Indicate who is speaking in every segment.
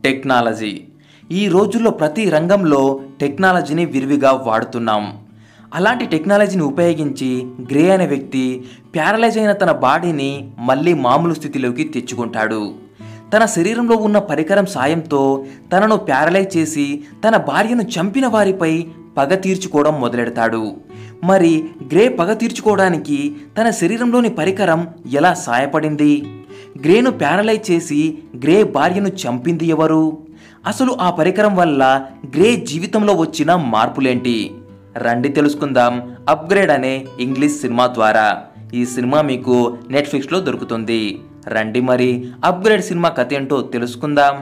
Speaker 1: technology ఈ రోజుల్లో ప్రతి రంగంలో టెక్నాలజీని విరివిగా వాడుతున్నాం అలాంటి టెక్నాలజీని ఉపయోగించి గ్రే అనే వ్యక్తి ప్యారలైజ్ అయిన తన బాడీని మళ్ళీ మామూలు స్థితిలోకి తెచ్చుకుంటాడు తన శరీరంలో ఉన్న పరికరం సాయంతో తనను ప్యారలైజ్ చేసి తన భార్యను చంపిన వారిపై పగ తీర్చుకోవడం మొదలెడతాడు మరి గ్రే పగ తీర్చుకోవడానికి తన శరీరంలోని పరికరం ఎలా సాయపడింది గ్రేను ప్యారలైజ్ చేసి గ్రే భార్యను చంపింది ఎవరు అసలు ఆ పరికరం వల్ల గ్రే జీవితంలో వచ్చిన మార్పులేంటి రండి తెలుసుకుందాం అప్గ్రేడ్ అనే ఇంగ్లీష్ సినిమా ద్వారా ఈ సినిమా మీకు నెట్ఫ్లిక్స్లో దొరుకుతుంది రండి మరి అప్గ్రేడ్ సినిమా కథ ఏంటో తెలుసుకుందాం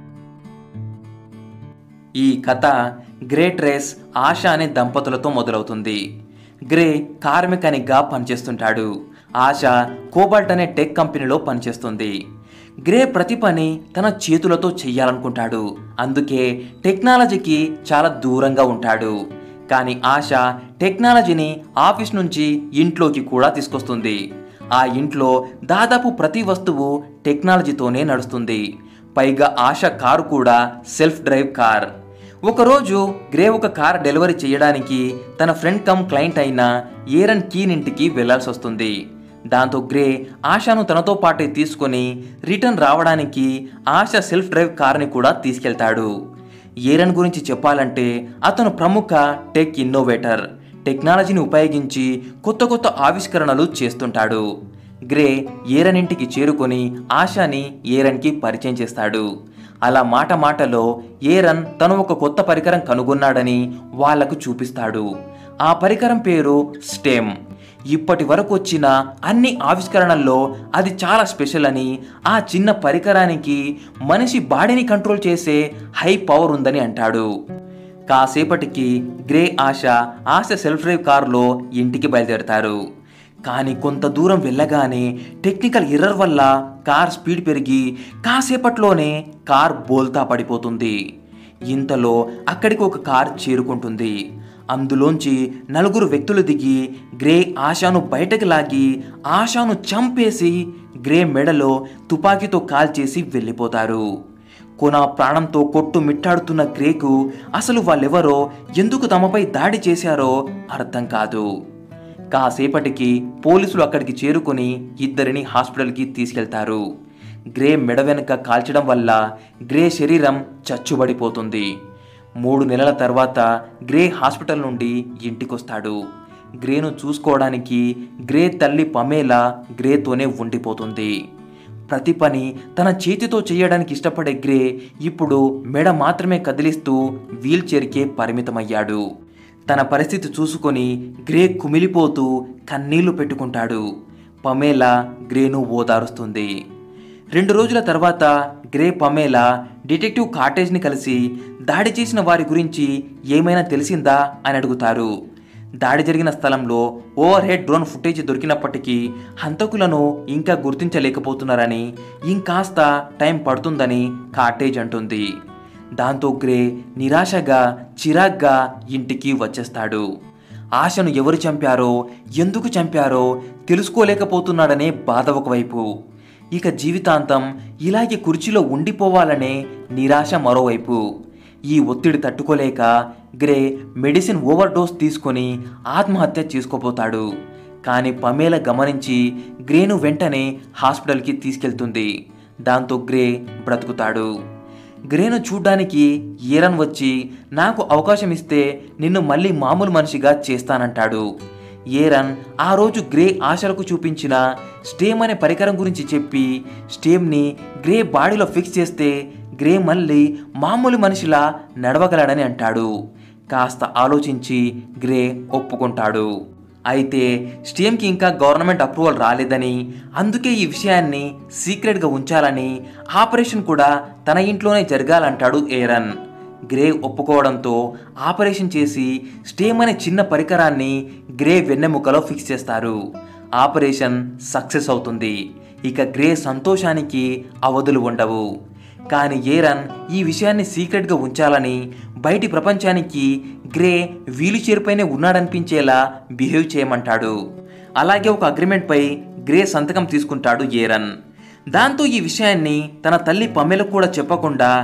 Speaker 1: ఈ కథ గ్రేట్ రేస్ ఆశ అనే దంపతులతో మొదలవుతుంది గ్రే కార్ మెకానిక్గా పనిచేస్తుంటాడు ఆశ కోబాల్ట్ అనే టెక్ కంపెనీలో పనిచేస్తుంది గ్రే ప్రతి పని తన చేతులతో చెయ్యాలనుకుంటాడు అందుకే టెక్నాలజీకి చాలా దూరంగా ఉంటాడు కానీ ఆశ టెక్నాలజీని ఆఫీస్ నుంచి ఇంట్లోకి కూడా తీసుకొస్తుంది ఆ ఇంట్లో దాదాపు ప్రతి వస్తువు టెక్నాలజీతోనే నడుస్తుంది పైగా ఆశ కారు కూడా సెల్ఫ్ డ్రైవ్ కార్ ఒకరోజు గ్రే ఒక కార్ డెలివరీ చేయడానికి తన ఫ్రెండ్ కమ్ క్లయింట్ అయిన ఏరన్ కీన్ ఇంటికి వెళ్లాల్సి వస్తుంది దాంతో గ్రే ఆశను తనతో పాటే తీసుకొని రిటర్న్ రావడానికి ఆశ సెల్ఫ్ డ్రైవ్ కార్ని కూడా తీసుకెళ్తాడు ఏరన్ గురించి చెప్పాలంటే అతను ప్రముఖ టెక్ ఇన్నోవేటర్ టెక్నాలజీని ఉపయోగించి కొత్త కొత్త ఆవిష్కరణలు చేస్తుంటాడు గ్రే ఏరన్ ఇంటికి చేరుకొని ఆశాని ఏరన్కి పరిచయం చేస్తాడు అలా మాట మాటలో ఏరన్ తను ఒక కొత్త పరికరం కనుగొన్నాడని వాళ్లకు చూపిస్తాడు ఆ పరికరం పేరు స్టెమ్ ఇప్పటి వరకు వచ్చిన అన్ని ఆవిష్కరణల్లో అది చాలా స్పెషల్ అని ఆ చిన్న పరికరానికి మనిషి బాడీని కంట్రోల్ చేసే హై పవర్ ఉందని అంటాడు కాసేపటికి Grey Asha Asha self drive కారులో ఇంటికి బయలుదేరతారు కానీ కొంత దూరం వెళ్ళగానే టెక్నికల్ ఎర్రర్ వల్ల కార్ స్పీడ్ పెరిగి కాసేపట్లోనే కార్ బోల్తా పడిపోతుంది ఇంతలో అక్కడికి ఒక కార్ చేరుకుంటుంది అందులోంచి నలుగురు వ్యక్తులు దిగి గ్రే ఆశాను బయటకు లాగి ఆశాను చంపేసి గ్రే మెడలో తుపాకీతో కాల్చేసి వెళ్ళిపోతారు కొన ప్రాణంతో కొట్టు మిట్టాడుతున్న గ్రేకు అసలు వాళ్ళెవరో ఎందుకు తమపై దాడి చేశారో అర్థం కాదు కాసేపటికి పోలీసులు అక్కడికి చేరుకొని ఇద్దరిని హాస్పిటల్కి తీసుకెళ్తారు గ్రే మెడ వెనుక కాల్చడం వల్ల గ్రే శరీరం చచ్చుబడిపోతుంది మూడు నెలల తర్వాత గ్రే హాస్పిటల్ నుండి ఇంటికొస్తాడు గ్రేను చూసుకోవడానికి గ్రే తల్లి పమేలా గ్రేతోనే ఉండిపోతుంది ప్రతి పని తన చేతితో చేయడానికి ఇష్టపడే గ్రే ఇప్పుడు మెడ మాత్రమే కదిలిస్తూ వీల్ చైర్కే పరిమితమయ్యాడు తన పరిస్థితి చూసుకొని గ్రే కుమిలిపోతూ కన్నీళ్లు పెట్టుకుంటాడు పమేలా గ్రేను ఓదారుస్తుంది రెండు రోజుల తర్వాత గ్రే పమేలా డిటెక్టివ్ కాటేజ్ని కలిసి దాడి చేసిన వారి గురించి ఏమైనా తెలిసిందా అని అడుగుతారు దాడి జరిగిన స్థలంలో ఓవర్ హెడ్ డ్రోన్ ఫుటేజ్ దొరికినప్పటికీ హంతకులను ఇంకా గుర్తించలేకపోతున్నారని ఇంకాస్త టైం పడుతుందని కాటేజ్ అంటుంది దాంతో గ్రే నిరాశగా చిరాగ్గా ఇంటికి వచ్చేస్తాడు ఆశను ఎవరు చంపారో ఎందుకు చంపారో తెలుసుకోలేకపోతున్నాడనే బాధ ఒకవైపు ఇక జీవితాంతం ఇలాగే కుర్చీలో ఉండిపోవాలనే నిరాశ మరోవైపు ఈ ఒత్తిడి తట్టుకోలేక గ్రే మెడిసిన్ ఓవర్ డోస్ తీసుకొని ఆత్మహత్య చేసుకోబోతాడు కానీ పమేల గమనించి గ్రేను వెంటనే హాస్పిటల్కి తీసుకెళ్తుంది దాంతో గ్రే బ్రతుకుతాడు గ్రేను చూడ్డానికి ఈరన్ వచ్చి నాకు అవకాశం ఇస్తే నిన్ను మళ్ళీ మామూలు మనిషిగా చేస్తానంటాడు ఏరన్ ఆ రోజు గ్రే ఆశలకు చూపించిన స్టేమ్ అనే పరికరం గురించి చెప్పి స్టేమ్ని గ్రే బాడీలో ఫిక్స్ చేస్తే గ్రే మళ్ళీ మామూలు మనిషిలా నడవగలడని అంటాడు కాస్త ఆలోచించి గ్రే ఒప్పుకుంటాడు అయితే స్టేమ్కి ఇంకా గవర్నమెంట్ అప్రూవల్ రాలేదని అందుకే ఈ విషయాన్ని సీక్రెట్గా ఉంచాలని ఆపరేషన్ కూడా తన ఇంట్లోనే జరగాలంటాడు ఏరన్ గ్రే ఒప్పుకోవడంతో ఆపరేషన్ చేసి స్టేమ్ అనే చిన్న పరికరాన్ని గ్రే వెన్నెముకలో ఫిక్స్ చేస్తారు ఆపరేషన్ సక్సెస్ అవుతుంది ఇక గ్రే సంతోషానికి అవధులు ఉండవు కానీ ఏరన్ ఈ విషయాన్ని సీక్రెట్గా ఉంచాలని బయటి ప్రపంచానికి గ్రే వీలు చైర్పైనే ఉన్నాడనిపించేలా బిహేవ్ చేయమంటాడు అలాగే ఒక అగ్రిమెంట్పై గ్రే సంతకం తీసుకుంటాడు ఏరన్ దాంతో ఈ విషయాన్ని తన తల్లి పమ్మెలకు కూడా చెప్పకుండా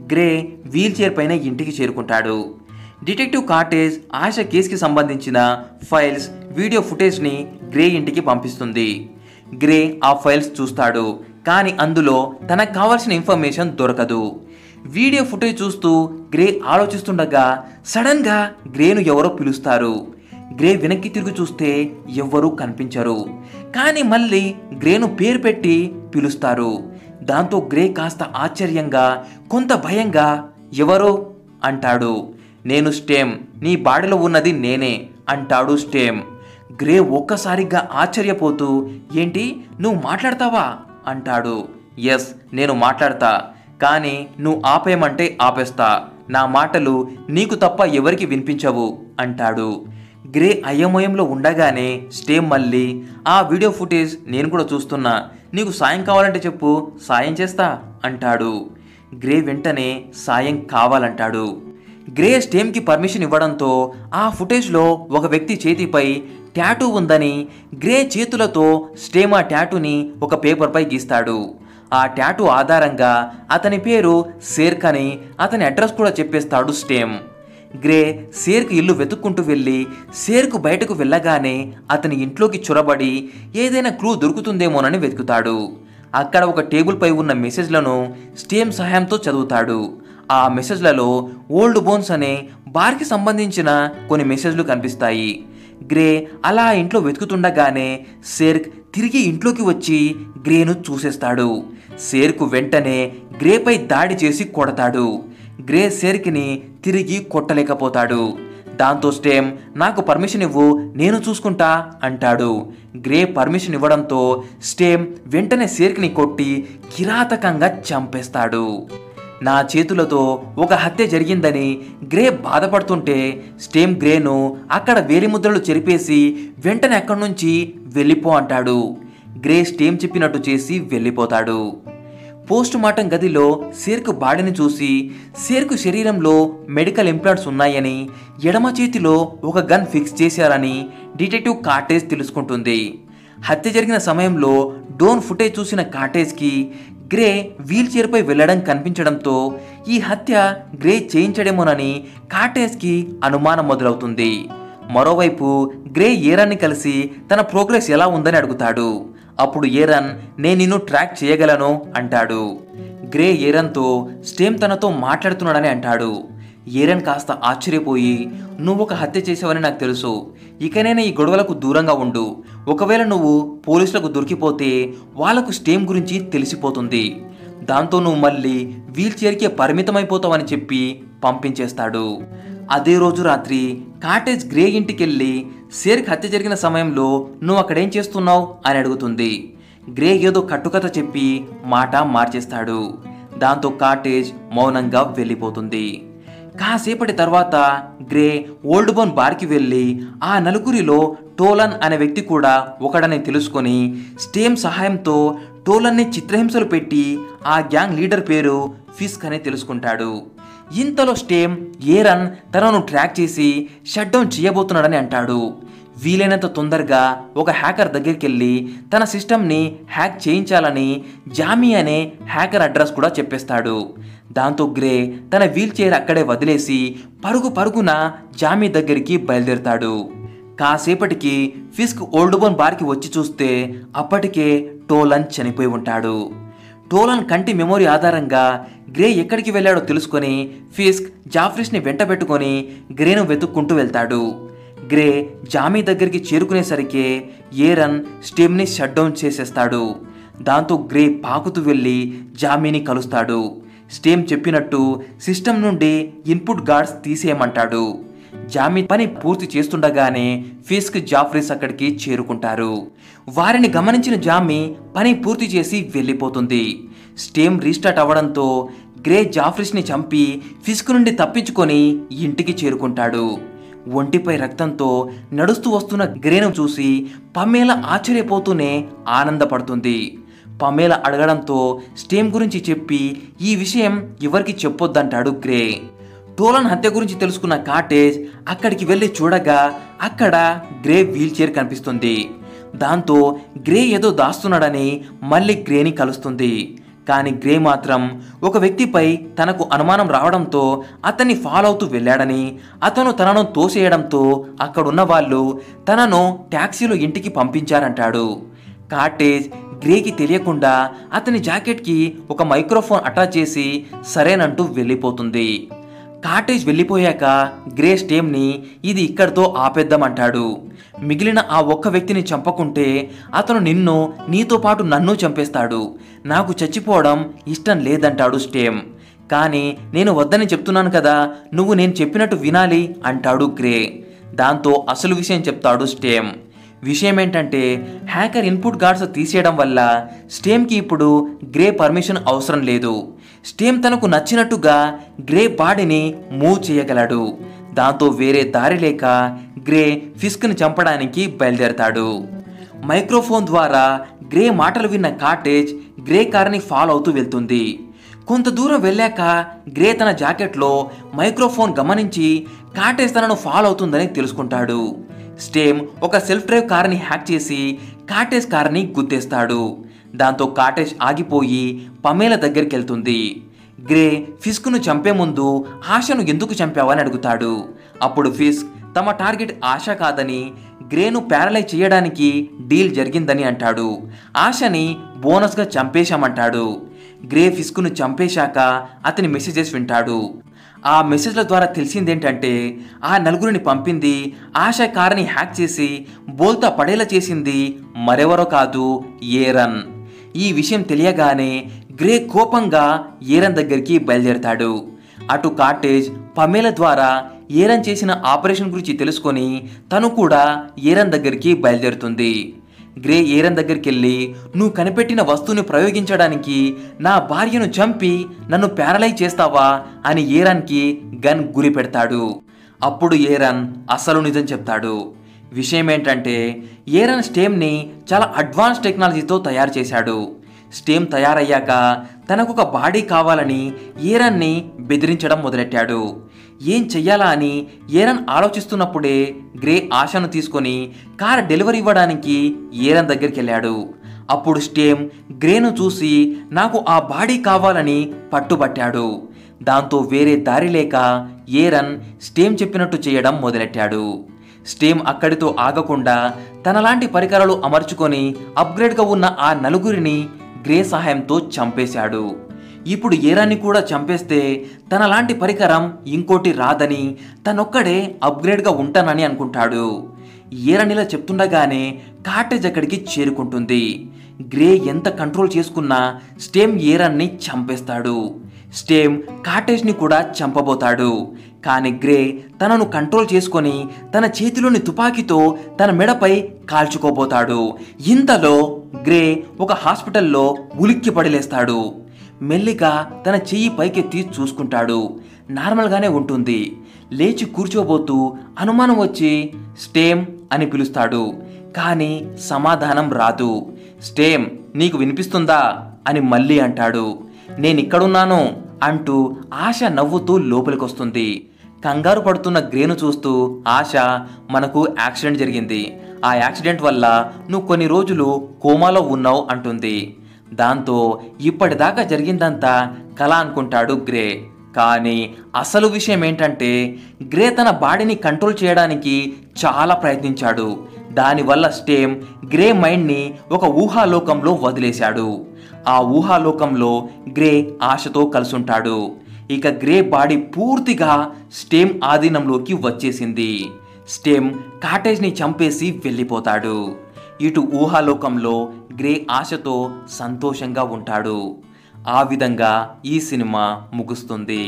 Speaker 1: గ్రే వీల్ చైర్ పైన ఇంటికి చేరుకుంటాడు డిటెక్టివ్ కాటేజ్ ఆశ కేసుకి సంబంధించిన ఫైల్స్ వీడియో ఫుటేజ్ని గ్రే ఇంటికి పంపిస్తుంది గ్రే ఆ ఫైల్స్ చూస్తాడు కానీ అందులో తనకు కావాల్సిన ఇన్ఫర్మేషన్ దొరకదు వీడియో ఫుటేజ్ చూస్తూ గ్రే ఆలోచిస్తుండగా సడన్గా గ్రేను ఎవరో పిలుస్తారు గ్రే వెనక్కి తిరిగి చూస్తే ఎవ్వరూ కనిపించరు కానీ మళ్ళీ గ్రేను పేరు పెట్టి పిలుస్తారు దాంతో గ్రే కాస్త ఆశ్చర్యంగా కొంత భయంగా ఎవరు అంటాడు నేను స్టేమ్ నీ బాడీలో ఉన్నది నేనే అంటాడు స్టేమ్ గ్రే ఒక్కసారిగా ఆశ్చర్యపోతూ ఏంటి నువ్వు మాట్లాడతావా అంటాడు ఎస్ నేను మాట్లాడతా కానీ నువ్వు ఆపేయమంటే ఆపేస్తా నా మాటలు నీకు తప్ప ఎవరికి వినిపించవు అంటాడు గ్రే అయోమయంలో ఉండగానే స్టేమ్ మళ్ళీ ఆ వీడియో ఫుటేజ్ నేను కూడా చూస్తున్నా నీకు సాయం కావాలంటే చెప్పు సాయం చేస్తా అంటాడు గ్రే వెంటనే సాయం కావాలంటాడు గ్రే స్టేమ్కి పర్మిషన్ ఇవ్వడంతో ఆ ఫుటేజ్లో ఒక వ్యక్తి చేతిపై ట్యాటూ ఉందని గ్రే చేతులతో స్టేమ్ ఆ ట్యాటూని ఒక పేపర్పై గీస్తాడు ఆ ట్యాటూ ఆధారంగా అతని పేరు సేర్క్ అని అతని అడ్రస్ కూడా చెప్పేస్తాడు స్టేమ్ గ్రే సేర్కు ఇల్లు వెతుక్కుంటూ వెళ్ళి సేర్కు బయటకు వెళ్ళగానే అతని ఇంట్లోకి చొరబడి ఏదైనా క్లూ దొరుకుతుందేమోనని వెతుకుతాడు అక్కడ ఒక టేబుల్పై ఉన్న మెసేజ్లను స్టేమ్ సహాయంతో చదువుతాడు ఆ మెసేజ్లలో ఓల్డ్ బోన్స్ అనే బార్కి సంబంధించిన కొన్ని మెసేజ్లు కనిపిస్తాయి గ్రే అలా ఇంట్లో వెతుకుతుండగానే సేర్క్ తిరిగి ఇంట్లోకి వచ్చి గ్రేను చూసేస్తాడు సేర్కు వెంటనే గ్రేపై దాడి చేసి కొడతాడు గ్రే సేర్కిని తిరిగి కొట్టలేకపోతాడు దాంతో స్టేమ్ నాకు పర్మిషన్ ఇవ్వు నేను చూసుకుంటా అంటాడు గ్రే పర్మిషన్ ఇవ్వడంతో స్టేమ్ వెంటనే సేర్కిని కొట్టి కిరాతకంగా చంపేస్తాడు నా చేతులతో ఒక హత్య జరిగిందని గ్రే బాధపడుతుంటే స్టేమ్ గ్రేను అక్కడ వేలిముద్రలు చెరిపేసి వెంటనే అక్కడి నుంచి వెళ్ళిపో అంటాడు గ్రే స్టేమ్ చెప్పినట్టు చేసి వెళ్ళిపోతాడు పోస్ట్ మార్టం గదిలో సేర్కు బాడీని చూసి సేర్కు శరీరంలో మెడికల్ ఇంప్లాంట్స్ ఉన్నాయని ఎడమ చేతిలో ఒక గన్ ఫిక్స్ చేశారని డిటెక్టివ్ కాటేజ్ తెలుసుకుంటుంది హత్య జరిగిన సమయంలో డోన్ ఫుటేజ్ చూసిన కాటేజ్కి గ్రే వీల్ చైర్పై వెళ్ళడం కనిపించడంతో ఈ హత్య గ్రే చేయించడేమోనని కాటేజ్కి అనుమానం మొదలవుతుంది మరోవైపు గ్రే ఏరాన్ని కలిసి తన ప్రోగ్రెస్ ఎలా ఉందని అడుగుతాడు అప్పుడు ఏరన్ నేను నిన్ను ట్రాక్ చేయగలను అంటాడు గ్రే ఏరన్తో స్టేమ్ తనతో మాట్లాడుతున్నాడని అంటాడు ఏరన్ కాస్త ఆశ్చర్యపోయి నువ్వు ఒక హత్య చేసావని నాకు తెలుసు ఇకనైనా ఈ గొడవలకు దూరంగా ఉండు ఒకవేళ నువ్వు పోలీసులకు దొరికిపోతే వాళ్లకు స్టేమ్ గురించి తెలిసిపోతుంది దాంతో నువ్వు మళ్ళీ వీల్ చైర్కి పరిమితమైపోతావని చెప్పి పంపించేస్తాడు అదే రోజు రాత్రి కాటేజ్ గ్రే ఇంటికెళ్ళి సేర్కి హత్య జరిగిన సమయంలో నువ్వు అక్కడేం చేస్తున్నావు అని అడుగుతుంది గ్రే ఏదో కట్టుకథ చెప్పి మాట మార్చేస్తాడు దాంతో కాటేజ్ మౌనంగా వెళ్ళిపోతుంది కాసేపటి తర్వాత గ్రే ఓల్డ్ బోన్ బార్కి వెళ్ళి ఆ నలుగురిలో టోలన్ అనే వ్యక్తి కూడా ఒకడని తెలుసుకొని స్టేమ్ సహాయంతో టోలన్ని చిత్రహింసలు పెట్టి ఆ గ్యాంగ్ లీడర్ పేరు ఫిస్క్ అని తెలుసుకుంటాడు ఇంతలో స్టేమ్ ఏరన్ తనను ట్రాక్ చేసి షట్ డౌన్ చేయబోతున్నాడని అంటాడు వీలైనంత తొందరగా ఒక హ్యాకర్ దగ్గరికి వెళ్ళి తన సిస్టమ్ని హ్యాక్ చేయించాలని జామీ అనే హ్యాకర్ అడ్రస్ కూడా చెప్పేస్తాడు దాంతో గ్రే తన వీల్ చైర్ అక్కడే వదిలేసి పరుగు పరుగున జామీ దగ్గరికి బయలుదేరుతాడు కాసేపటికి ఫిస్క్ ఓల్డ్ బోన్ బార్కి వచ్చి చూస్తే అప్పటికే టోలన్ చనిపోయి ఉంటాడు టోలన్ కంటి మెమొరీ ఆధారంగా గ్రే ఎక్కడికి వెళ్ళాడో తెలుసుకొని ఫిస్క్ జాఫ్రిస్ని వెంట పెట్టుకొని గ్రేను వెతుక్కుంటూ వెళ్తాడు గ్రే జామీ దగ్గరికి చేరుకునేసరికి ఏరన్ స్టెమ్ని షట్ డౌన్ చేసేస్తాడు దాంతో గ్రే పాకుతూ వెళ్ళి జామీని కలుస్తాడు స్టేమ్ చెప్పినట్టు సిస్టమ్ నుండి ఇన్పుట్ గార్డ్స్ తీసేయమంటాడు జామీ పని పూర్తి చేస్తుండగానే ఫిస్క్ జాఫ్రీస్ అక్కడికి చేరుకుంటారు వారిని గమనించిన జామీ పని పూర్తి చేసి వెళ్ళిపోతుంది స్టేమ్ రీస్టార్ట్ అవ్వడంతో గ్రే జాఫ్రీస్ని చంపి ఫిస్క్ నుండి తప్పించుకొని ఇంటికి చేరుకుంటాడు ఒంటిపై రక్తంతో నడుస్తూ వస్తున్న గ్రేను చూసి పమేల ఆశ్చర్యపోతూనే ఆనందపడుతుంది పమేల అడగడంతో స్టేమ్ గురించి చెప్పి ఈ విషయం ఎవరికి చెప్పొద్దంటాడు గ్రే టోలన్ హత్య గురించి తెలుసుకున్న కాటేజ్ అక్కడికి వెళ్ళి చూడగా అక్కడ గ్రే వీల్ చైర్ కనిపిస్తుంది దాంతో గ్రే ఏదో దాస్తున్నాడని మళ్ళీ గ్రేని కలుస్తుంది కానీ గ్రే మాత్రం ఒక వ్యక్తిపై తనకు అనుమానం రావడంతో అతన్ని ఫాలో అవుతూ వెళ్ళాడని అతను తనను తోసేయడంతో అక్కడున్న వాళ్ళు తనను ట్యాక్సీలో ఇంటికి పంపించారంటాడు కాటేజ్ గ్రేకి తెలియకుండా అతని జాకెట్కి ఒక మైక్రోఫోన్ అటాచ్ చేసి సరేనంటూ వెళ్ళిపోతుంది కాటేజ్ వెళ్ళిపోయాక గ్రే స్టేమ్ని ఇది ఇక్కడితో ఆపేద్దామంటాడు మిగిలిన ఆ ఒక్క వ్యక్తిని చంపకుంటే అతను నిన్ను నీతో పాటు నన్ను చంపేస్తాడు నాకు చచ్చిపోవడం ఇష్టం లేదంటాడు స్టేమ్ కానీ నేను వద్దని చెప్తున్నాను కదా నువ్వు నేను చెప్పినట్టు వినాలి అంటాడు గ్రే దాంతో అసలు విషయం చెప్తాడు స్టేమ్ విషయం ఏంటంటే హ్యాకర్ ఇన్పుట్ గార్డ్స్ తీసేయడం వల్ల స్టేమ్కి ఇప్పుడు గ్రే పర్మిషన్ అవసరం లేదు స్టేమ్ తనకు నచ్చినట్టుగా గ్రే బాడీని మూవ్ చేయగలడు దాంతో వేరే దారి లేక గ్రే ఫిస్క్ని చంపడానికి బయలుదేరతాడు మైక్రోఫోన్ ద్వారా గ్రే మాటలు విన్న కాటేజ్ గ్రే కార్ని ఫాలో అవుతూ వెళ్తుంది కొంత దూరం వెళ్ళాక గ్రే తన జాకెట్లో మైక్రోఫోన్ గమనించి కాటేజ్ తనను ఫాలో అవుతుందని తెలుసుకుంటాడు స్టేమ్ ఒక సెల్ఫ్ డ్రైవ్ కార్ని హ్యాక్ చేసి కాటేజ్ కార్ని గుద్దేస్తాడు దాంతో కాటేజ్ ఆగిపోయి పమేల దగ్గరికి వెళ్తుంది గ్రే ఫిస్క్ను చంపే ముందు ఆశను ఎందుకు చంపావని అడుగుతాడు అప్పుడు ఫిస్క్ తమ టార్గెట్ ఆశ కాదని గ్రేను ప్యారలైజ్ చేయడానికి డీల్ జరిగిందని అంటాడు ఆశని బోనస్గా చంపేశామంటాడు గ్రే ఫిస్క్ను చంపేశాక అతని మెసేజెస్ వింటాడు ఆ మెసేజ్ల ద్వారా తెలిసిందేంటంటే ఆ నలుగురిని పంపింది ఆశ కారుని హ్యాక్ చేసి బోల్తా పడేలా చేసింది మరెవరో కాదు ఏరన్ ఈ విషయం తెలియగానే గ్రే కోపంగా ఏరన్ దగ్గరికి బయలుదేరతాడు అటు కాటేజ్ పమేల ద్వారా ఏరన్ చేసిన ఆపరేషన్ గురించి తెలుసుకొని తను కూడా ఏరన్ దగ్గరికి బయలుదేరుతుంది గ్రే ఏరన్ దగ్గరికి వెళ్ళి నువ్వు కనిపెట్టిన వస్తువుని ప్రయోగించడానికి నా భార్యను చంపి నన్ను ప్యారలైజ్ చేస్తావా అని ఏరన్కి గన్ గురి పెడతాడు అప్పుడు ఏరన్ అసలు నిజం చెప్తాడు విషయం ఏంటంటే ఏరన్ స్టేమ్ని చాలా అడ్వాన్స్ టెక్నాలజీతో తయారు చేశాడు స్టేమ్ తయారయ్యాక తనకు ఒక బాడీ కావాలని ఏరన్ని బెదిరించడం మొదలెట్టాడు ఏం చెయ్యాలా అని ఏరన్ ఆలోచిస్తున్నప్పుడే గ్రే ఆశను తీసుకొని కార్ డెలివరీ ఇవ్వడానికి ఏరన్ దగ్గరికి వెళ్ళాడు అప్పుడు స్టేమ్ గ్రేను చూసి నాకు ఆ బాడీ కావాలని పట్టుబట్టాడు దాంతో వేరే దారి లేక ఏరన్ స్టేమ్ చెప్పినట్టు చేయడం మొదలెట్టాడు స్టేమ్ అక్కడితో ఆగకుండా తనలాంటి పరికరాలు అమర్చుకొని అప్గ్రేడ్గా ఉన్న ఆ నలుగురిని గ్రే సహాయంతో చంపేశాడు ఇప్పుడు ఏరాన్ని కూడా చంపేస్తే తనలాంటి పరికరం ఇంకోటి రాదని తనొక్కడే అప్గ్రేడ్గా ఉంటానని అనుకుంటాడు ఏరనిలా చెప్తుండగానే కాటేజ్ అక్కడికి చేరుకుంటుంది గ్రే ఎంత కంట్రోల్ చేసుకున్నా స్టేమ్ ఏరన్ని చంపేస్తాడు స్టేమ్ కాటేజ్ని కూడా చంపబోతాడు కానీ గ్రే తనను కంట్రోల్ చేసుకొని తన చేతిలోని తుపాకీతో తన మెడపై కాల్చుకోబోతాడు ఇంతలో గ్రే ఒక హాస్పిటల్లో ఉలిక్కి పడిలేస్తాడు మెల్లిగా తన చెయ్యి పైకెత్తి చూసుకుంటాడు నార్మల్గానే ఉంటుంది లేచి కూర్చోబోతూ అనుమానం వచ్చి స్టేమ్ అని పిలుస్తాడు కానీ సమాధానం రాదు స్టేమ్ నీకు వినిపిస్తుందా అని మళ్ళీ అంటాడు నేను ఇక్కడున్నాను అంటూ ఆశ నవ్వుతూ లోపలికొస్తుంది కంగారు పడుతున్న గ్రేను చూస్తూ ఆశ మనకు యాక్సిడెంట్ జరిగింది ఆ యాక్సిడెంట్ వల్ల నువ్వు కొన్ని రోజులు కోమాలో ఉన్నావు అంటుంది దాంతో ఇప్పటిదాకా జరిగిందంతా కళ అనుకుంటాడు గ్రే కానీ అసలు విషయం ఏంటంటే గ్రే తన బాడీని కంట్రోల్ చేయడానికి చాలా ప్రయత్నించాడు దానివల్ల స్టేమ్ గ్రే మైండ్ని ఒక ఊహాలోకంలో వదిలేశాడు ఆ ఊహాలోకంలో గ్రే ఆశతో కలుసుంటాడు ఇక గ్రే బాడీ పూర్తిగా స్టేమ్ ఆధీనంలోకి వచ్చేసింది స్టేమ్ కాటేజ్ని చంపేసి వెళ్ళిపోతాడు ఇటు ఊహాలోకంలో గ్రే ఆశతో సంతోషంగా ఉంటాడు ఆ విధంగా ఈ సినిమా ముగుస్తుంది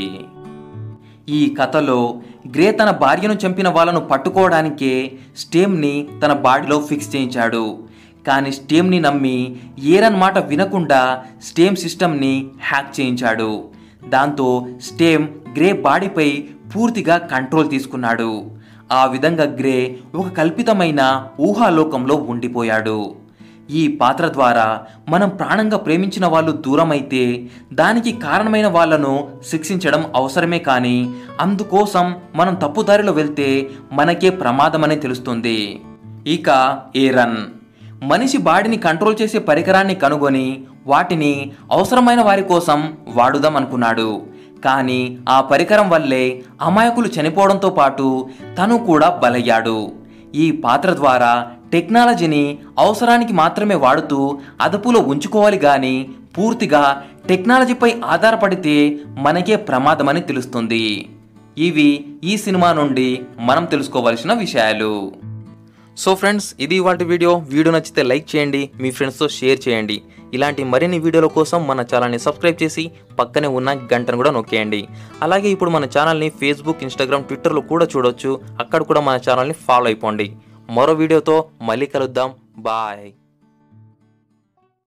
Speaker 1: ఈ కథలో గ్రే తన భార్యను చంపిన వాళ్ళను పట్టుకోవడానికే స్టేమ్ని తన బాడీలో ఫిక్స్ చేయించాడు కానీ స్టేమ్ని నమ్మి ఏరన్ మాట వినకుండా స్టేమ్ సిస్టమ్ని హ్యాక్ చేయించాడు దాంతో స్టేమ్ గ్రే బాడీపై పూర్తిగా కంట్రోల్ తీసుకున్నాడు ఆ విధంగా గ్రే ఒక కల్పితమైన ఊహాలోకంలో ఉండిపోయాడు ఈ పాత్ర ద్వారా మనం ప్రాణంగా ప్రేమించిన వాళ్ళు దూరమైతే దానికి కారణమైన వాళ్ళను శిక్షించడం అవసరమే కానీ అందుకోసం మనం తప్పుదారిలో వెళ్తే మనకే ప్రమాదమని తెలుస్తుంది ఇక ఏరన్ మనిషి బాడీని కంట్రోల్ చేసే పరికరాన్ని కనుగొని వాటిని అవసరమైన వారి కోసం వాడుదాం అనుకున్నాడు కానీ ఆ పరికరం వల్లే అమాయకులు చనిపోవడంతో పాటు తను కూడా బలయ్యాడు ఈ పాత్ర ద్వారా టెక్నాలజీని అవసరానికి మాత్రమే వాడుతూ అదుపులో ఉంచుకోవాలి కానీ పూర్తిగా టెక్నాలజీపై ఆధారపడితే మనకే ప్రమాదమని తెలుస్తుంది ఇవి ఈ సినిమా నుండి మనం తెలుసుకోవాల్సిన విషయాలు సో ఫ్రెండ్స్ ఇది వాటి వీడియో వీడియో నచ్చితే లైక్ చేయండి మీ ఫ్రెండ్స్తో షేర్ చేయండి ఇలాంటి మరిన్ని వీడియోల కోసం మన ఛానల్ని సబ్స్క్రైబ్ చేసి పక్కనే ఉన్న గంటను కూడా నొక్కేయండి అలాగే ఇప్పుడు మన ఛానల్ని ఫేస్బుక్ ఇన్స్టాగ్రామ్ ట్విట్టర్లో కూడా చూడొచ్చు అక్కడ కూడా మన ఛానల్ని ఫాలో అయిపోండి మరో వీడియోతో మళ్ళీ కలుద్దాం బాయ్